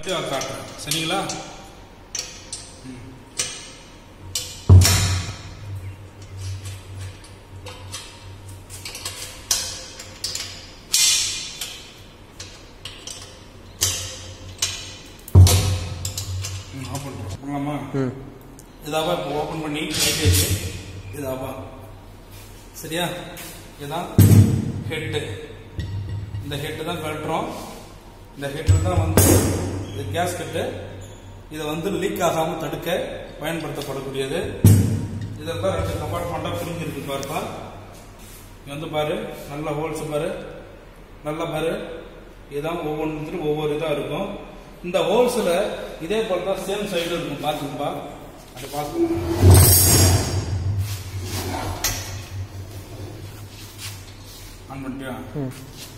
பண்ணிட்டு அதை காட்டுறேன் சரிங்களா ம். ம், ஆஃப் பண்ணுறோம் பண்ணலாமா ம் இதாவா இப்போ ஓப்பன் பண்ணி லைட் இதாவா சரியா இதுதான் ஹெட்டு இந்த ஹெட்டு தான் கழட்டுறோம் இந்த ஹெட்டு தான் வந்து இது கேஸ் கட்டு இதை வந்து லீக் ஆகாமல் தடுக்க பயன்படுத்தப்படக்கூடியது இதில் தான் ரெண்டு கம்பார்ட்மெண்ட்டாக பிரிஞ்சிருக்கு பாருப்பா இங்க வந்து பாரு நல்ல ஹோல்ஸ் பாரு நல்லா பாரு இதுதான் ஒவ்வொன்றுத்துலையும் ஒவ்வொரு இதாக இருக்கும் இந்த ஹோல்ஸில் இதே போல தான் சேம் சைடு இருக்கும் பார்த்துக்குப்பா அதை பார்த்து ஆன் பண்ணிட்டியா ம்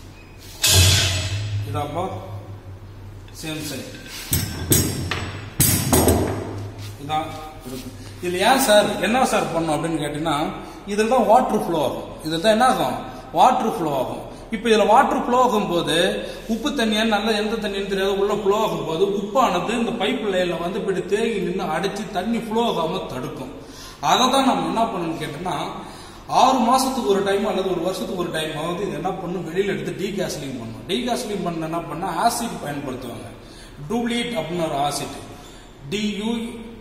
இதாப்பா சேம் சைடு இதான் இருக்கும் இதுல ஏன் சார் என்ன சார் பண்ணும் அப்படின்னு கேட்டீங்கன்னா இதில் தான் வாட்டர் ஃப்ளோ ஆகும் இதில் தான் என்ன ஆகும் வாட்டர் ஃப்ளோ ஆகும் இப்போ இதில் வாட்டர் ஃப்ளோ ஆகும்போது உப்பு தண்ணியா நல்ல எந்த தண்ணின்னு தெரியாது உள்ள ஃப்ளோ ஆகும்போது உப்பானது இந்த பைப் லைனில் வந்து இப்படி தேங்கி நின்று அடிச்சு தண்ணி ஃப்ளோ ஆகாம தடுக்கும் அதை தான் நம்ம என்ன பண்ணணும்னு கேட்டோம்னா ஆறு மாசத்துக்கு ஒரு டைம் அல்லது ஒரு வருஷத்துக்கு ஒரு டைம் வந்து இது என்ன பண்ணும் வெளியில எடுத்து டீகாஸ்லிங் பண்ணும் டீகாஸ்லிங் பண்ண என்ன பண்ணா ஆசிட் பயன்படுத்துவாங்க டூப்ளியேட் அப்படின்னு ஒரு ஆசிட் டியூ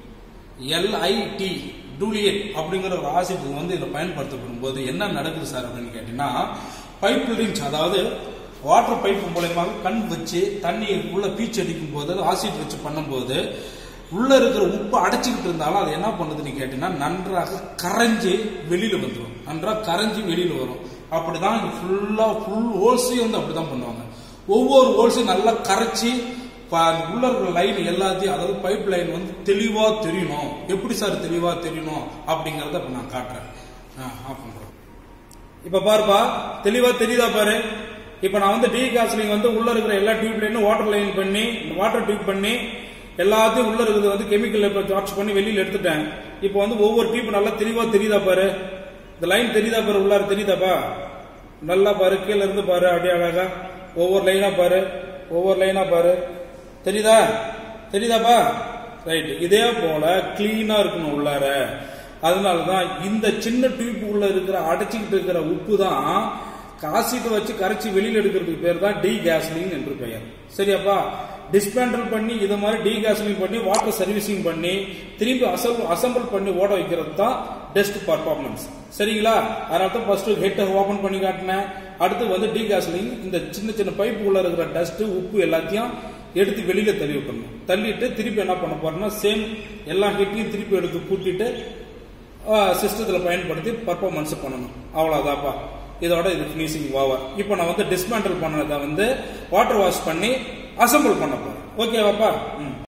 எல்ஐடி டூலியேட் அப்படிங்கிற ஒரு ஆசிட் வந்து இதில் பயன்படுத்தப்படும் போது என்ன நடக்குது சார் அப்படின்னு கேட்டீங்கன்னா பைப் ரிங்ஸ் அதாவது வாட்டர் பைப் மூலயமாக கண் வச்சு தண்ணி உள்ள பீச் அடிக்கும் போது ஆசிட் வச்சு பண்ணும்போது உள்ள இருக்கிற உப்பு அடைச்சிக்கிட்டு இருந்தாலும் அது என்ன பண்ணுதுன்னு கேட்டீங்கன்னா நன்றாக கரைஞ்சு வெளியில வந்துடும் நன்றாக கரைஞ்சு வெளியில வரும் அப்படிதான் இது ஃபுல்லா ஃபுல் ஹோல்ஸையும் வந்து அப்படிதான் பண்ணுவாங்க ஒவ்வொரு ஹோல்ஸையும் நல்லா கரைச்சி ப- அந்த உள்ள இருக்கிற லைன் எல்லாத்தையும் அதாவது பைப் லைன் வந்து தெளிவா தெரியணும் எப்படி சார் தெளிவா தெரியணும் அப்படிங்கறத இப்ப நான் காட்டுறேன் ஆஃப் பண்றேன் இப்ப பாருப்பா தெளிவா தெரியுதா பாரு இப்ப நான் வந்து டீ காஸ்லிங் வந்து உள்ள இருக்கிற எல்லா டியூப் லைனும் வாட்டர் லைன் பண்ணி வாட்டர் டியூப் பண்ணி எல்லாத்தையும் உள்ள இருக்கிறது வந்து கெமிக்கல் சார்ஜ் பண்ணி வெளியில எடுத்துட்டேன் இப்போ வந்து ஒவ்வொரு டியூப் நல்லா தெளிவா தெரியுதா பாரு இந்த லைன் தெரியுதா பாரு உள்ளார தெரியுதாப்பா நல்லா பாரு கீழ இருந்து பாரு அப்படியே அழகா ஒவ்வொரு லைனா பாரு ஒவ்வொரு லைனா பாரு தெரியுதா தெரியுதாப்பா ரைட் இதே போல கிளீனா இருக்கணும் உள்ளார அதனாலதான் இந்த சின்ன டியூப் உள்ள இருக்கிற அடைச்சிக்கிட்டு இருக்கிற உப்பு தான் காசிட்டு வச்சு கரைச்சி வெளியில எடுக்கிறதுக்கு பேர் தான் டீ கேஸ்லிங் என்று பெயர் சரியாப்பா டிஸ்பேண்டல் பண்ணி இது மாதிரி டீ கேஸ்லிங் பண்ணி வாட்டர் சர்வீசிங் பண்ணி திரும்பி அசம்பிள் அசம்பிள் பண்ணி ஓட வைக்கிறது தான் பெஸ்ட் பர்ஃபார்மன்ஸ் சரிங்களா அதனால தான் ஃபர்ஸ்ட் ஹெட்டை ஓபன் பண்ணி காட்டினேன் அடுத்து வந்து டீ கேஸ்லிங் இந்த சின்ன சின்ன பைப்பு உள்ள இருக்கிற டஸ்ட் உப்பு எல்லாத்தையும் எடுத்து வெளியில தள்ளி விட்டணும் தள்ளிட்டு திருப்பி என்ன பண்ண போறோம்னா சேம் எல்லா ஹெட்டையும் திருப்பி எடுத்து கூட்டிட்டு சிஸ்டத்தில் பயன்படுத்தி பர்ஃபார்மன்ஸ் பண்ணணும் அவ்வளோதாப்பா இதோட இது ஃபினிஷிங் ஓவர் இப்போ நான் வந்து டிஸ்மேண்டில் பண்ணதை வந்து வாட்டர் வாஷ் பண்ணி அசம்பிள் பண்ண போறேன் ஓகேவாப்பா ம்